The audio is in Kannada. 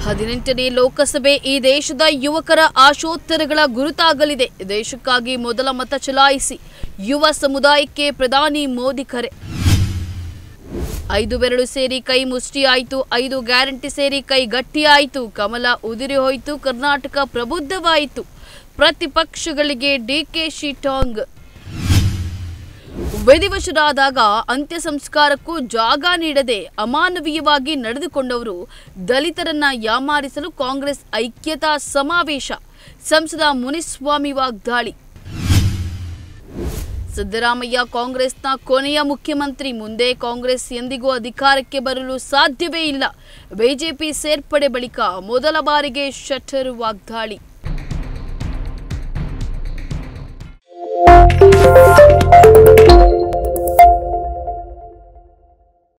ಹದಿನೆಂಟನೇ ಲೋಕಸಭೆ ಈ ದೇಶದ ಯುವಕರ ಆಶೋತ್ತರಗಳ ಗುರುತಾಗಲಿದೆ ದೇಶಕ್ಕಾಗಿ ಮೊದಲ ಮತ ಚಲಾಯಿಸಿ ಯುವ ಸಮುದಾಯಕ್ಕೆ ಪ್ರಧಾನಿ ಮೋದಿ ಕರೆ ಐದು ಬೆರಳು ಸೇರಿ ಕೈ ಮುಷ್ಟಿಯಾಯಿತು ಐದು ಗ್ಯಾರಂಟಿ ಸೇರಿ ಕೈ ಗಟ್ಟಿಯಾಯಿತು ಕಮಲ ಉದುರಿ ಹೋಯಿತು ಕರ್ನಾಟಕ ಪ್ರಬುದ್ಧವಾಯಿತು ಪ್ರತಿಪಕ್ಷಗಳಿಗೆ ಡಿಕೆಶಿ ಟಾಂಗ್ ವಿಧಿವಶರಾದಾಗ ಅಂತ್ಯ ಸಂಸ್ಕಾರಕ್ಕೂ ಜಾಗ ನೀಡದೆ ಅಮಾನವೀಯವಾಗಿ ನಡೆದುಕೊಂಡವರು ದಲಿತರನ್ನ ಯಾಮಾರಿಸಲು ಕಾಂಗ್ರೆಸ್ ಐಕ್ಯತಾ ಸಮಾವೇಶ ಸಂಸದ ಮುನಿಸ್ವಾಮಿ ವಾಗ್ದಾಳಿ ಸಿದ್ದರಾಮಯ್ಯ ಕಾಂಗ್ರೆಸ್ನ ಕೊನೆಯ ಮುಖ್ಯಮಂತ್ರಿ ಮುಂದೆ ಕಾಂಗ್ರೆಸ್ ಎಂದಿಗೂ ಅಧಿಕಾರಕ್ಕೆ ಬರಲು ಸಾಧ್ಯವೇ ಇಲ್ಲ ಬಿಜೆಪಿ ಸೇರ್ಪಡೆ ಬಳಿಕ ಮೊದಲ ಬಾರಿಗೆ ಶೆಟ್ಟರ್ ವಾಗ್ದಾಳಿ